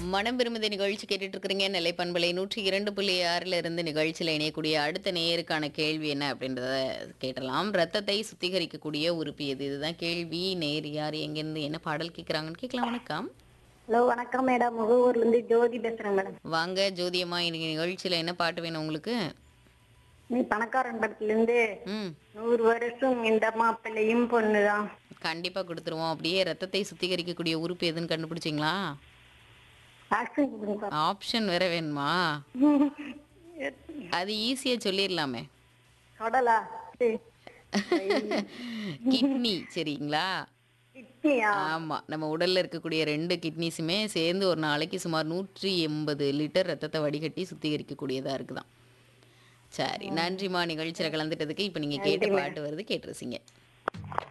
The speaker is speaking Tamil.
மனம் விரும்புத நிகழ்ச்சி கேட்டுட்டு இருக்கிறீங்க நெல்லை பண்பலை நூற்றி இரண்டு புள்ளி ஆறுல இருந்து நிகழ்ச்சியில் இணையக்கூடிய அடுத்த நேயருக்கான கேள்வி என்ன அப்படின்றத கேட்டலாம் ரத்தத்தை சுத்திகரிக்கக்கூடிய உறுப்பு எது இதுதான் கேள்வி நேர் யார் எங்கேருந்து என்ன பாடல் கேட்குறாங்கன்னு கேட்கலாம் வணக்கம் ஹலோ வணக்கம் மேடம் முகவூர்ல இருந்து ஜோதி பேசுறேன் மேடம் வாங்க ஜோதியம்மா இன்னைக்கு நிகழ்ச்சியில் என்ன பாட்டு வேணும் உங்களுக்கு நீ பணக்காரன் படத்துல இருந்து ம் நூறு வருஷம் இந்த மாப்பிள்ளையும் பொண்ணுதான் கண்டிப்பாக கொடுத்துருவோம் அப்படியே ரத்தத்தை சுத்திகரிக்கக்கூடிய உறுப்பு எதுன்னு கண்டுபிடிச்சிங்களா ஆக்சன் கொடுங்க ஆப்ஷன் வேற வேணுமா அது ஈஸியாக சொல்லிடலாமே கடலா சரி. கிட்னி சரிங்களா கிட்னியா ஆமா நம்ம உடல்ல இருக்கக்கூடிய ரெண்டு கிட்னிஸுமே சேர்ந்து ஒரு நாளைக்கு சுமார் நூற்றி எண்பது லிட்டர் ரத்தத்தை வடிகட்டி சுத்திகரிக்கக்கூடியதா இருக்குதாம் சரி நன்றிமா நிகழ்ச்சியில கலந்துட்டதுக்கு இப்போ நீங்க கேட்ட பாட்டு வருது கேட்டுருசீங்க